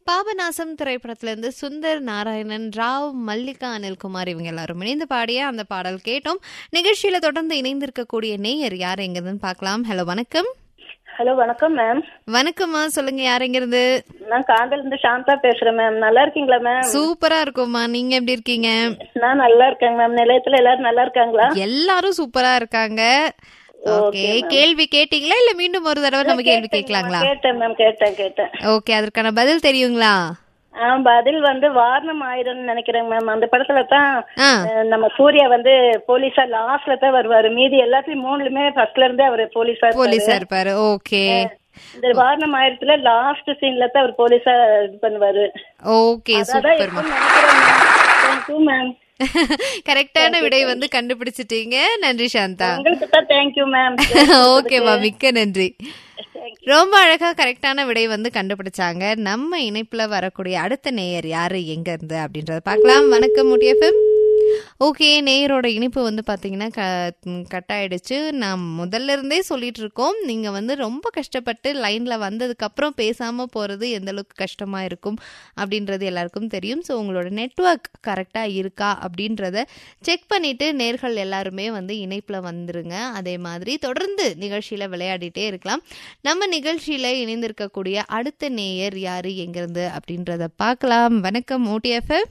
பாபநாசம் திரைப்படத்திலிருந்து சுந்தர் நாராயணன் ராவ் மல்லிகா அனில்குமார் இவங்க எல்லாரும் இணைந்து பாடிய அந்த பாடல் கேட்டோம் நிகழ்ச்சியில தொடர்ந்து இணைந்திருக்கக்கூடிய நேயர் யார் எங்கிருந்துன்னு பார்க்கலாம் ஹலோ வணக்கம் ஹலோ வணக்கம் மேம் வணக்கம்மா சொல்லுங்க யார் எங்கிருந்து நான் காந்தல இருந்து சாந்தா பேசுறேன் மேம் நல்லா இருக்கீங்களா மேம் சூப்பரா இருக்கும்மா நீங்க எப்படி இருக்கீங்க நான் நல்லா இருக்கேங்க மேம் நிலையத்துல எல்லாரும் நல்லா இருக்காங்களா எல்லாரும் சூப்பரா இருக்காங்க ஓகே கேள்வி கேட்டீங்களா இல்ல மீண்டும் ஒரு தடவை நம்ம கேள்வி கேட்கலாங்களா கேட்டேன் மேம் கேட்டேன் கேட்டேன் ஓகே அதற்கான பதில் தெரியுங்களா ஆ பதில் வந்து வாரணம் ஆயிரம்னு நினைக்கிறேங்க மேம் அந்த படத்துல தான் ஆ அஹ், நம்ம சூர்யா வந்து போலீஸா லாஸ்ட்ல தான் வருவாரு மீதி எல்லாத்தையும் மூணுலயுமே ஃபர்ஸ்ட்ல இருந்தே அவர் போலீஸா இருப்பாரு. போலீஸா இருப்பாரு ஓகே இந்த வாரணம் ஆயிரத்துல லாஸ்ட் சீன்ல தான் அவர் போலீஸா இது பண்ணுவாரு ஓகே அதான் சூப்பர்மா எப்போ நினைக்கிறேன் மேம் தேங்க்யூ மேம் கரெக்டான விடை வந்து கண்டுபிடிச்சிட்டீங்க நன்றி சாந்தா உங்களுக்கு தான் தேங்க்யூ மேம் ஓகேவா மிக்க நன்றி ரொம்ப அழகா கரெக்டான விடை வந்து கண்டுபிடிச்சாங்க நம்ம இணைப்புல வரக்கூடிய அடுத்த நேயர் யாரு எங்க இருந்து அப்படின்றத பார்க்கலாம் வணக்கம் முட்டியஃபம் ஓகே நேயரோட இனிப்பு வந்து பாத்தீங்கன்னா க கட் ஆயிடுச்சு நான் முதல்ல இருந்தே சொல்லிட்டு இருக்கோம் நீங்க வந்து ரொம்ப கஷ்டப்பட்டு லைன்ல வந்ததுக்கு அப்புறம் பேசாம போறது எந்த அளவுக்கு கஷ்டமா இருக்கும் அப்படின்றது எல்லாருக்கும் தெரியும் ஸோ உங்களோட நெட்வொர்க் கரெக்டா இருக்கா அப்படின்றத செக் பண்ணிட்டு நேர்கள் எல்லாருமே வந்து இணைப்புல வந்துருங்க அதே மாதிரி தொடர்ந்து நிகழ்ச்சியில விளையாடிட்டே இருக்கலாம் நம்ம நிகழ்ச்சியில இணைந்திருக்கக்கூடிய அடுத்த நேயர் யாரு எங்கிருந்து அப்படின்றத பார்க்கலாம் வணக்கம் ஓடிஎஃப்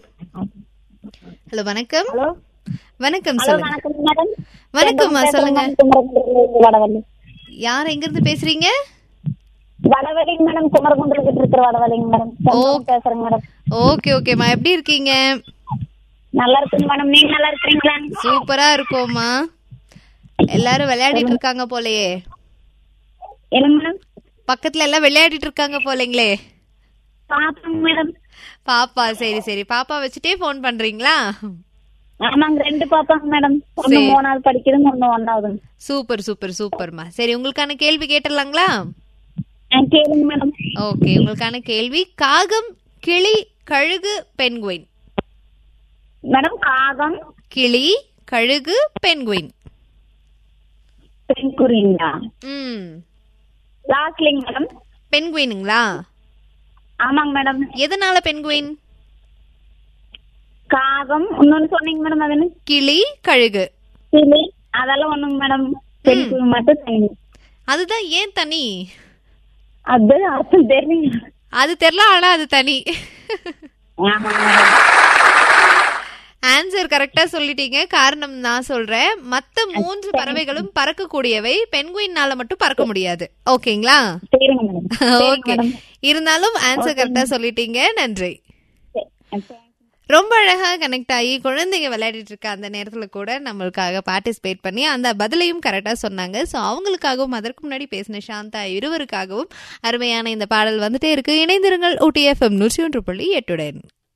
ஹலோ வணக்கம் ஹலோ வணக்கம் சொல்லுங்க வணக்கம் மேடம் வணக்கம்மா சொல்லுங்க வடவள்ளி யார் எங்கிருந்து பேசுறீங்க வடவள்ளிங்க மேடம் குமரகுண்டத்துக்கு இருக்கிற வடவள்ளிங்க மேடம் செல்வம் பேசுறேங்க மேடம் ஓகே ஓகேம்மா எப்படி இருக்கீங்க நல்லா இருக்குங்க மேடம் நீங்க நல்லா இருக்கிறீங்களா சூப்பரா இருக்கோம்மா எல்லாரும் விளையாடிட்டு இருக்காங்க போலயே என்ன மேடம் பக்கத்துல எல்லாம் விளையாடிட்டு இருக்காங்க போலங்களே பாப்பாங்க மேடம் பாப்பா சரி சரி பாப்பா வச்சுட்டே ஃபோன் பண்றீங்களா ஆமாங்க ரெண்டு பாப்பாங்க மேடம் ஒண்ணு மூணாவது படிக்குதுங்க ஒண்ணு ஒன்னாவதுங்க சூப்பர் சூப்பர் சூப்பர்மா சரி உங்களுக்கான கேள்வி கேட்டுடலாங்களா ஆ, கேளுங்க மேடம் ஓகே உங்களுக்கான கேள்வி காகம் கிளி கழுகு பென்குயின் மேடம் காகம் கிளி கழுகு பென்குயின் பெண்குறிங்களா ம் லாஸ்ட்லிங்க மேடம் பென்குயினுங்களா ஆமாங்க மேடம் எதனால பென்குயின் காகம் இன்னொன்னு சொன்னீங்க மேடம் அது என்ன கிளி கழுகு கிளி அதெல்லாம் ஒண்ணுங்க மேடம் பெண்குறி மட்டும் தனி அதுதான் ஏன் தனி அது அர்த்தம் தெரியல அது தெரியல ஆனா அது தனி ஆமாங்க மேடம் ஆன்சர் கரெக்டா சொல்லிட்டீங்க காரணம் நான் சொல்றேன் மத்த மூன்று பறவைகளும் பறக்கக்கூடியவை பென்குயின்னால மட்டும் பறக்க முடியாது ஓகேங்களா சரிங்க மேடம் ஓகே இருந்தாலும் ஆன்சர் கரெக்டா சொல்லிட்டீங்க நன்றி சரி. ரொம்ப அழகா கனெக்ட் ஆகி குழந்தைங்க விளையாடிட்டு இருக்க அந்த நேரத்துல கூட நம்மளுக்காக பார்ட்டிசிபேட் பண்ணி அந்த பதிலையும் கரெக்டா சொன்னாங்க ஸோ அவங்களுக்காகவும் அதற்கு முன்னாடி பேசின சாந்தா இருவருக்காகவும் அருமையான இந்த பாடல் வந்துட்டே இருக்கு இணைந்திருங்கள் ஊட்டி எஃப்எம் நூற்றி ஒன்று புள்ளி எட்டுடன்